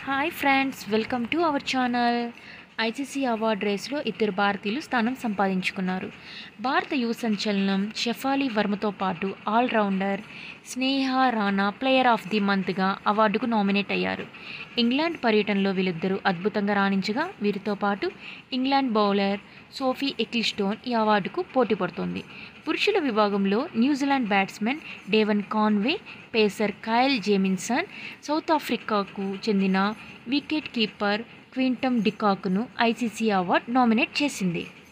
hi friends welcome to our channel ICC award రేస్లో ఇద్దరు భారతీయులు స్థానం సంపాదించుకున్నారు భారత యువ సంచలనం షెఫాలి వర్మతో పాటు allrounder Sneh Rana player of the మంత్గా అవార్డుకు నామినేట్ అయ్యారు ఇంగ్లాండ్ పర్యటనలో వీళ్ళిద్దరూ అద్భుతంగా రాణించగా వీరితో పాటు ఇంగ్లాండ్ బౌలర్ సోఫీ ఎక్లిస్టోన్ ఈ అవార్డుకు పోటీ పడుతోంది పురుషుల విభాగంలో New Zealand batsmen Devon Conway pacer Kyle Jamieson South ఆఫ్రికాకు చెందిన వికెట్ కీపర్ క్వింటమ్ డికాక్ను ఐసీసీ అవార్డు నామినేట్ చేసింది